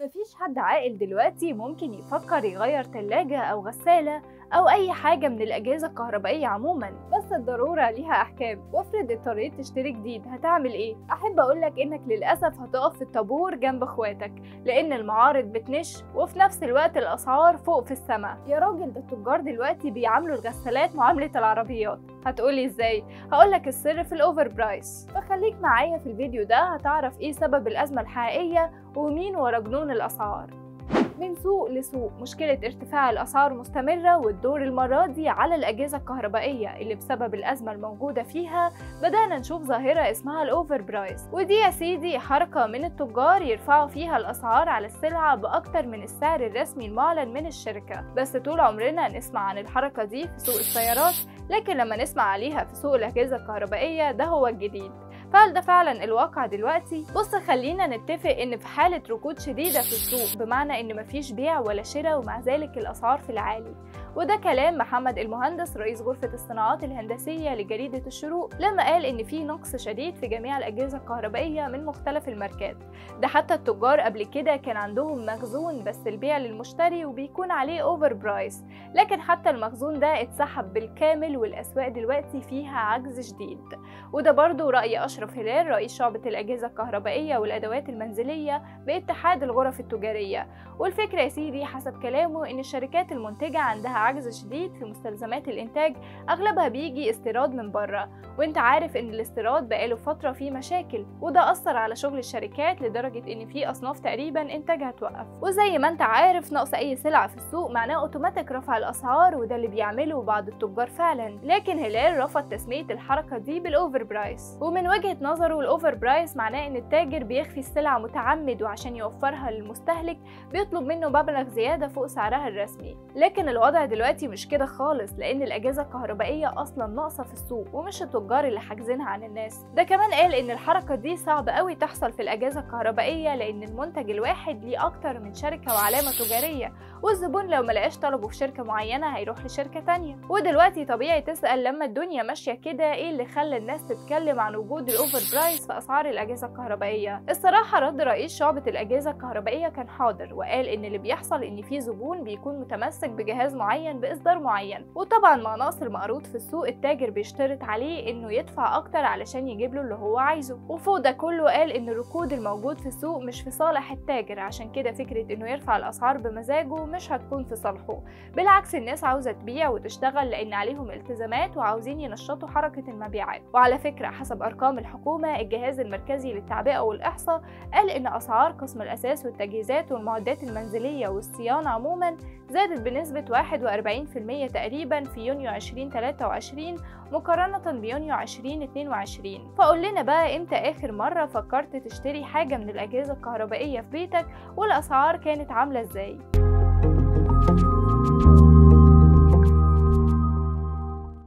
مفيش حد عاقل دلوقتي ممكن يفكر يغير تلاجة أو غسالة أو أي حاجة من الأجهزة الكهربائية عموما بس الضرورة ليها أحكام وافرض اضطريت تشتري جديد هتعمل إيه؟ أحب أقولك إنك للأسف هتقف في الطابور جنب إخواتك لأن المعارض بتنش وفي نفس الوقت الأسعار فوق في السماء يا راجل ده التجار دلوقتي بيعاملوا الغسالات معاملة العربيات هتقولي إزاي؟ هقولك السر في الأوفر برايس فخليك معايا في الفيديو ده هتعرف إيه سبب الأزمة الحقيقية ومين ورا جنون الأسعار من سوق لسوق مشكلة ارتفاع الأسعار مستمرة والدور المرة دي على الأجهزة الكهربائية اللي بسبب الأزمة الموجودة فيها بدأنا نشوف ظاهرة اسمها الأوفر برايس ودي يا سيدي حركة من التجار يرفعوا فيها الأسعار على السلعة بأكتر من السعر الرسمي المعلن من الشركة بس طول عمرنا نسمع عن الحركة دي في سوق السيارات لكن لما نسمع عليها في سوق الأجهزة الكهربائية ده هو الجديد فهل ده فعلا الواقع دلوقتي؟ بص خلينا نتفق ان في حالة ركود شديدة في السوق بمعنى ان مفيش بيع ولا شراء ومع ذلك الاسعار في العالي وده كلام محمد المهندس رئيس غرفة الصناعات الهندسية لجريدة الشروق لما قال إن في نقص شديد في جميع الأجهزة الكهربائية من مختلف الماركات ده حتى التجار قبل كده كان عندهم مخزون بس البيع للمشتري وبيكون عليه أوفر برايس لكن حتى المخزون ده اتسحب بالكامل والأسواق دلوقتي فيها عجز شديد وده برضو رأي أشرف هلال رئيس شعبة الأجهزة الكهربائية والأدوات المنزلية باتحاد الغرف التجارية والفكرة يا سيدي حسب كلامه إن الشركات المنتجة عندها عجز شديد في مستلزمات الإنتاج أغلبها بيجي استيراد من بره وانت عارف إن الاستيراد بقاله فترة فيه مشاكل وده أثر على شغل الشركات لدرجة إن في أصناف تقريبا إنتاجها توقف وزي ما انت عارف نقص أي سلعة في السوق معناه أوتوماتيك رفع الأسعار وده اللي بيعمله بعض التجار فعلا لكن هلال رفض تسمية الحركة دي بالأوفر برايس ومن وجهة نظره الأوفر برايس معناه إن التاجر بيخفي السلعة متعمد وعشان يوفرها للمستهلك بيطلب منه مبلغ زيادة فوق سعرها الرسمي لكن الوضع دلوقتي مش كده خالص لأن الأجهزة الكهربائية أصلا ناقصة في السوق ومش التجار اللي حاجزينها عن الناس ده كمان قال إن الحركة دي صعب قوي تحصل في الأجهزة الكهربائية لأن المنتج الواحد ليه أكتر من شركة وعلامة تجارية والزبون لو ملقاش طلبه في شركة معينة هيروح لشركة تانية ودلوقتي طبيعي تسأل لما الدنيا ماشية كده إيه اللي خلى الناس تتكلم عن وجود الأوفر برايس في أسعار الأجهزة الكهربائية الصراحة رد رئيس شعبة الأجهزة الكهربائية كان حاضر وقال إن اللي بيحصل إن في زبون بيكون متمسك بجهاز معين بإصدار معين وطبعا مع نقص المعروض في السوق التاجر بيشترط عليه إنه يدفع أكتر علشان يجيب له اللي هو عايزه وفوق ده كله قال إن الركود الموجود في السوق مش في صالح التاجر عشان كده فكرة إنه يرفع الأسعار بمزاجه مش هتكون في صالحه بالعكس الناس عاوزة تبيع وتشتغل لأن عليهم التزامات وعاوزين ينشطوا حركة المبيعات وعلى فكرة حسب أرقام الحكومة الجهاز المركزي للتعبئة والإحصاء قال إن أسعار قسم الأساس والتجهيزات والمعدات المنزلية والصيانة عموما زادت بنسبة 41% تقريبا في يونيو 2023 مقارنة بيونيو 2022 فقول لنا بقى امتى آخر مرة فكرت تشتري حاجة من الأجهزة الكهربائية في بيتك والأسعار كانت عاملة ازاي؟